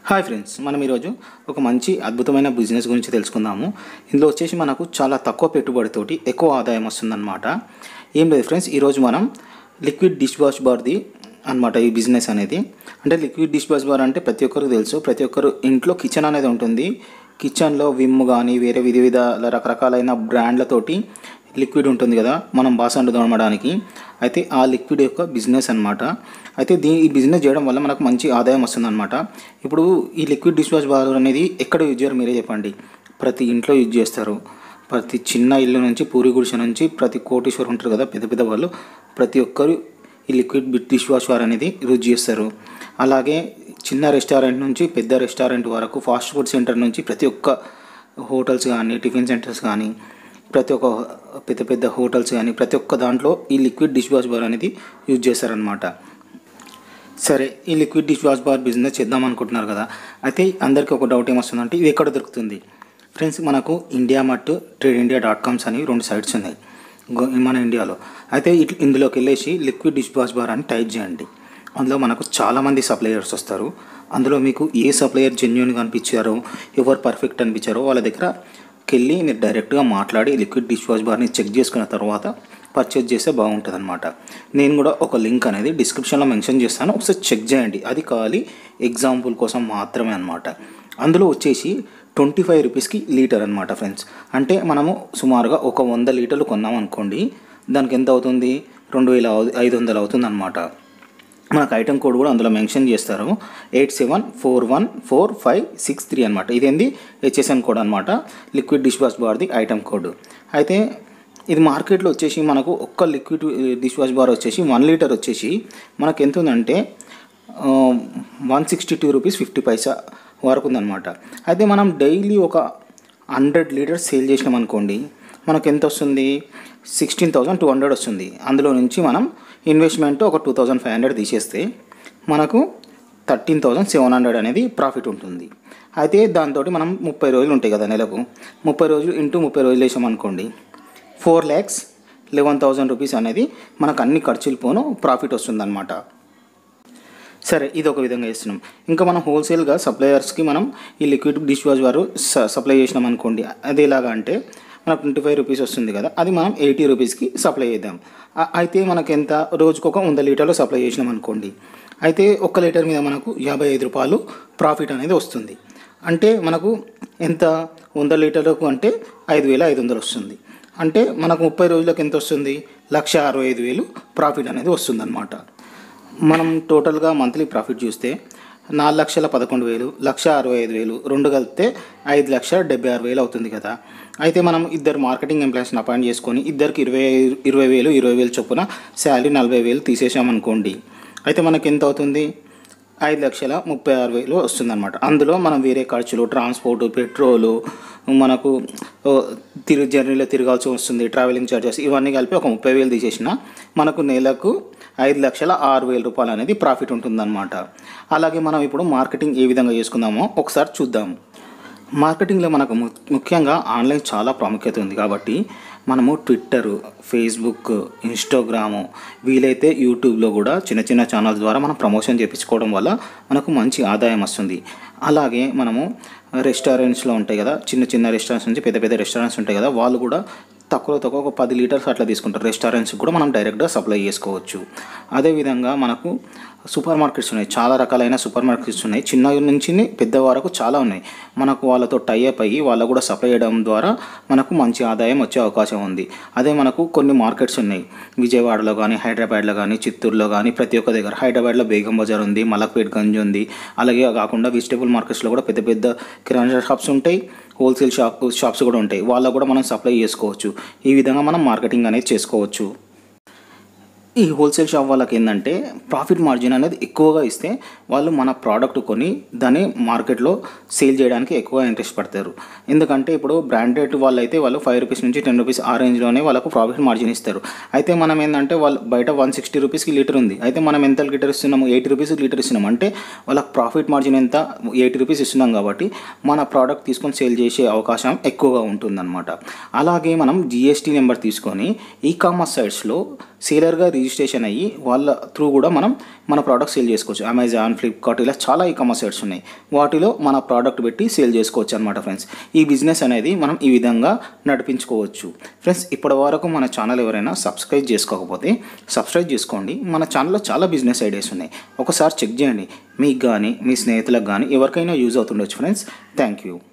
hi friends మనం ఈరోజు ఒక మంచి అద్భుతమైన బిజినెస్ గురించి తెలుసుకుందాము ఇందులో వచ్చేసి మనకు చాలా తక్కువ పెట్టుబడితోటి ఎక్కువ ఆదాయం వస్తుందన్నమాట ఏం లేదు ఫ్రెండ్స్ ఈరోజు మనం లిక్విడ్ డిష్ వాష్ బార్ది అనమాట ఈ బిజినెస్ అనేది అంటే లిక్విడ్ డిష్ వాష్ బార్ అంటే ప్రతి ఒక్కరికి తెలుసు ప్రతి ఒక్కరు ఇంట్లో కిచెన్ అనేది ఉంటుంది కిచెన్లో విమ్ కానీ వేరే విధి విధాల రకరకాలైన బ్రాండ్లతోటి లిక్విడ్ ఉంటుంది కదా మనం బాసండు తోమడానికి అయితే ఆ లిక్విడ్ యొక్క బిజినెస్ అనమాట అయితే దీ ఈ బిజినెస్ చేయడం వల్ల మనకు మంచి ఆదాయం వస్తుందన్నమాట ఇప్పుడు ఈ లిక్విడ్ డిష్ వాష్ బార్ అనేది ఎక్కడ యూజ్ చేయరు మీరే చెప్పండి ప్రతి ఇంట్లో యూజ్ చేస్తారు ప్రతి చిన్న ఇల్లు నుంచి పూరి గుడిసె నుంచి ప్రతి కోటీశ్వరు ఉంటారు కదా పెద్ద పెద్ద వాళ్ళు ప్రతి ఒక్కరు ఈ లిక్విడ్ డిష్ వాష్ బార్ అనేది యూజ్ చేస్తారు అలాగే చిన్న రెస్టారెంట్ నుంచి పెద్ద రెస్టారెంట్ వరకు ఫాస్ట్ ఫుడ్ సెంటర్ నుంచి ప్రతి ఒక్క హోటల్స్ కానీ టిఫిన్ సెంటర్స్ కానీ ప్రతి ఒక్క పెద్ద పెద్ద హోటల్స్ కానీ ప్రతి ఒక్క దాంట్లో ఈ లిక్విడ్ డిష్ వాష్ బార్ అనేది యూజ్ చేస్తారనమాట సరే ఈ liquid dish wash bar business చేద్దాం అనుకుంటున్నారు కదా అయితే అందరికీ ఒక డౌట్ ఏమొస్తుందంటే ఇది ఎక్కడ దొరుకుతుంది ఫ్రెండ్స్ మనకు ఇండియా మట్ ట్రేడ్ ఇండియా డాట్ కామ్స్ అని రెండు సైట్స్ ఉన్నాయి గో- మన ఇండియాలో అయితే ఇట్ ఇందులోకి వెళ్ళేసి లిక్విడ్ డిష్ వాష్ బార్ అని టైప్ చేయండి అందులో మనకు చాలామంది సప్లయర్స్ వస్తారు అందులో మీకు ఏ సప్లయర్ జెన్యున్గా అనిపించారో ఎవరు పర్ఫెక్ట్ అనిపించారో వాళ్ళ దగ్గరకి వెళ్ళి మీరు డైరెక్ట్గా మాట్లాడి లిక్విడ్ డిష్ వాష్ బార్ని చెక్ చేసుకున్న తర్వాత పర్చేజ్ చేస్తే బాగుంటుంది అనమాట నేను కూడా ఒక లింక్ అనేది డిస్క్రిప్షన్లో మెన్షన్ చేస్తాను ఒకసారి చెక్ చేయండి అది కావాలి ఎగ్జాంపుల్ కోసం మాత్రమే అనమాట అందులో వచ్చేసి ట్వంటీ ఫైవ్ రూపీస్కి లీటర్ అనమాట ఫ్రెండ్స్ అంటే మనము సుమారుగా ఒక వంద లీటర్లు కొన్నాం అనుకోండి దానికి ఎంత అవుతుంది రెండు వేల ఐదు వందలు అవుతుంది అనమాట మనకు ఐటమ్ కోడ్ కూడా అందులో మెన్షన్ చేస్తారు eight seven four one four five six three అనమాట ఇదేంది హెచ్ఎస్ఎన్ కోడ్ అనమాట లిక్విడ్ డిష్ వాష్ బార్ది ఐటమ్ కోడ్ అయితే ఇది మార్కెట్లో వచ్చేసి మనకు ఒక్క లిక్విడ్ డిష్ వాష్ బార్ వచ్చేసి వన్ లీటర్ వచ్చేసి మనకు ఎంత ఉందంటే one sixty two rupees fifty paisa వరకు ఉందన్నమాట అయితే మనం డైలీ ఒక హండ్రెడ్ లీటర్స్ సేల్ చేసినాం అనుకోండి మనకు ఎంత వస్తుంది సిక్స్టీన్ థౌజండ్ టూ హండ్రెడ్ వస్తుంది అందులో నుంచి మనం ఇన్వెస్ట్మెంట్ ఒక టూ థౌజండ్ ఫైవ్ హండ్రెడ్ తీసేస్తే మనకు థర్టీన్ థౌజండ్ సెవెన్ హండ్రెడ్ అనేది ప్రాఫిట్ ఉంటుంది అయితే దాంతో మనం ముప్పై రోజులు ఉంటాయి కదా నెలకు ముప్పై రోజులు ఇంటూ ముప్పై రోజులు వేసామనుకోండి four lakhs eleven thousand rupees అనేది మనకు అన్ని ఖర్చులు పోను ప్రాఫిట్ వస్తుందన్నమాట సరే ఇది ఒక విధంగా చేస్తున్నాం ఇంకా మనం హోల్సేల్గా సప్లయర్స్కి మనం ఈ లిక్విడ్ డిష్ వాష్ వారు సప్లై చేసినాం అనుకోండి అది ఎలాగా అంటే మనకు ట్వంటీ ఫైవ్ రూపీస్ వస్తుంది కదా అది మనం ఎయిటీ రూపీస్కి సప్లై చేద్దాం ఆ- అయితే మనకు ఎంత రోజుకు ఒక వంద లీటర్లు సప్లై చేసినాం అనుకోండి అయితే ఒక్క లీటర్ మీద మనకు యాభై ఐదు రూపాయలు ప్రాఫిట్ అనేది వస్తుంది అంటే మనకు ఎంత వంద లీటర్లకు అంటే ఐదు వేల ఐదు వందలు వస్తుంది అంటే మనకు ముప్పై రోజులకు ఎంత వస్తుంది లక్ష అరవై ఐదు వేలు ప్రాఫిట్ అనేది వస్తుందన్నమాట మనం టోటల్గా మంత్లీ ప్రాఫిట్ చూస్తే నాలుగు లక్షల పదకొండు వేలు లక్ష అరవై ఐదు వేలు రెండు కలిపితే ఐదు లక్షల డెబ్బై ఆరు వేలు అవుతుంది కదా అయితే మనం ఇద్దరు మార్కెటింగ్ ఎంప్లాయీస్ని అపాయింట్ చేసుకొని ఇద్దరికి ఇరవై ఇరవై వేలు ఇరవై వేలు చొప్పున శాలరీ నలభై వేలు తీసేసామనుకోండి అయితే మనకి ఎంత అవుతుంది ఐదు లక్షల ముప్పై ఆరు వేలు వస్తుందన్నమాట అందులో మనం వేరే ఖర్చులు ట్రాన్స్పోర్ట్ పెట్రోలు మనకు ఓ, తిరుగు జర్నీలో తిరగాల్సి వస్తుంది ట్రావెలింగ్ ఛార్జెస్ ఇవన్నీ కలిపి ఒక ముప్పై వేలు తీసేసిన మనకు నెలకు ఐదు లక్షల ఆరు వేల రూపాయలు అనేది ప్రాఫిట్ ఉంటుందన్నమాట అలాగే మనం ఇప్పుడు మార్కెటింగ్ ఏ విధంగా చేసుకుందామో ఒకసారి చూద్దాం మార్కెటింగ్లో మనకు ము- ముఖ్యంగా ఆన్లైన్ చాలా ప్రాముఖ్యత ఉంది కాబట్టి మనము ట్విట్టరు ఫేస్బుక్ ఇన్స్టాగ్రాము వీలైతే యూట్యూబ్లో కూడా చిన్న చిన్న ఛానల్స్ ద్వారా మనం ప్రమోషన్ చేయించుకోవడం వల్ల మనకు మంచి ఆదాయం వస్తుంది అలాగే మనము రెస్టారెంట్స్లో ఉంటాయి కదా చిన్న చిన్న రెస్టారెంట్స్ నుంచి పెద్ద పెద్ద రెస్టారెంట్స్ ఉంటాయి కదా వాళ్ళు కూడా తక్కువ తక్కువ ఒక పది లీటర్స్ అట్లా తీసుకుంటారు రెస్టారెంట్స్కి కూడా మనం డైరెక్ట్గా సప్లై చేసుకోవచ్చు అదేవిధంగా మనకు సూపర్ మార్కెట్స్ ఉన్నాయి చాలా రకాలైన సూపర్ మార్కెట్స్ ఉన్నాయి చిన్న నుంచి పెద్ద వరకు చాలా ఉన్నాయి మనకు వాళ్ళతో టైఅప్ అయ్యి వాళ్ళకు కూడా సప్లై చేయడం ద్వారా మనకు మంచి ఆదాయం వచ్చే అవకాశం ఉంది అదే మనకు కొన్ని మార్కెట్స్ ఉన్నాయి విజయవాడలో కానీ హైదరాబాద్లో కానీ చిత్తూరులో కానీ ప్రతి ఒక్క దగ్గర హైదరాబాద్లో బేగం బజార్ ఉంది మలక్పేట్ గంజ్ ఉంది అలాగే కాకుండా వెజిటేబుల్ మార్కెట్స్లో కూడా పెద్ద పెద్ద కిరాణా షాప్స్ ఉంటాయి హోల్సేల్ షాప్ షాప్స్ కూడా ఉంటాయి వాళ్ళకు కూడా మనం సప్లై చేసుకోవచ్చు ఈ విధంగా మనం మార్కెటింగ్ అనేది చేసుకోవచ్చు ఈ హోల్సేల్ షాప్ వాళ్ళకి ఏంటంటే ప్రాఫిట్ మార్జిన్ అనేది ఎక్కువగా ఇస్తే వాళ్ళు మన ప్రోడక్ట్ కొని దాన్ని మార్కెట్లో సేల్ చేయడానికి ఎక్కువ ఇంట్రెస్ట్ పడతారు ఎందుకంటే ఇప్పుడు బ్రాండెడ్ వాళ్ళు అయితే వాళ్ళు ఫైవ్ రూపీస్ నుంచి టెన్ రూపీస్ ఆ రేంజ్లోనే వాళ్ళకు ప్రాఫిట్ మార్జిన్ ఇస్తారు అయితే మనం ఏంటంటే వాళ్ళు బయట వన్ సిక్స్టీ రూపీస్కి లీటర్ ఉంది అయితే మనం ఎంత లీటర్ ఇస్తున్నాము ఎయిటీ రూపీస్ లీటర్ ఇస్తున్నాం అంటే వాళ్ళకి ప్రాఫిట్ మార్జిన్ ఎంత ఎయిటీ రూపీస్ ఇస్తున్నాం కాబట్టి మన ప్రోడక్ట్ తీసుకొని సేల్ చేసే అవకాశం ఎక్కువగా ఉంటుందన్నమాట అలాగే మనం జిఎస్టీ నెంబర్ తీసుకొని ఈ కామర్స్ సైట్స్లో సేలర్గా రిజిస్ట్రేషన్ అయ్యి వాళ్ళ త్రూ కూడా మనం మన ప్రోడక్ట్ సేల్ చేసుకోవచ్చు అమెజాన్ ఫ్లిప్కార్ట్ ఇలా చాలా ఈ కామర్స్ సైట్స్ ఉన్నాయి వాటిలో మన ప్రోడక్ట్ పెట్టి సేల్ చేసుకోవచ్చు అనమాట ఫ్రెండ్స్ ఈ బిజినెస్ అనేది మనం ఈ విధంగా నడిపించుకోవచ్చు ఫ్రెండ్స్ ఇప్పటి వరకు మన ఛానల్ ఎవరైనా సబ్స్క్రైబ్ చేసుకోకపోతే సబ్స్క్రైబ్ చేసుకోండి మన ఛానల్లో చాలా బిజినెస్ ఐడియాస్ ఉన్నాయి ఒకసారి చెక్ చేయండి మీకు కానీ మీ స్నేహితులకు కానీ ఎవరికైనా యూజ్ అవుతుండొచ్చు ఫ్రెండ్స్ థ్యాంక్ యూ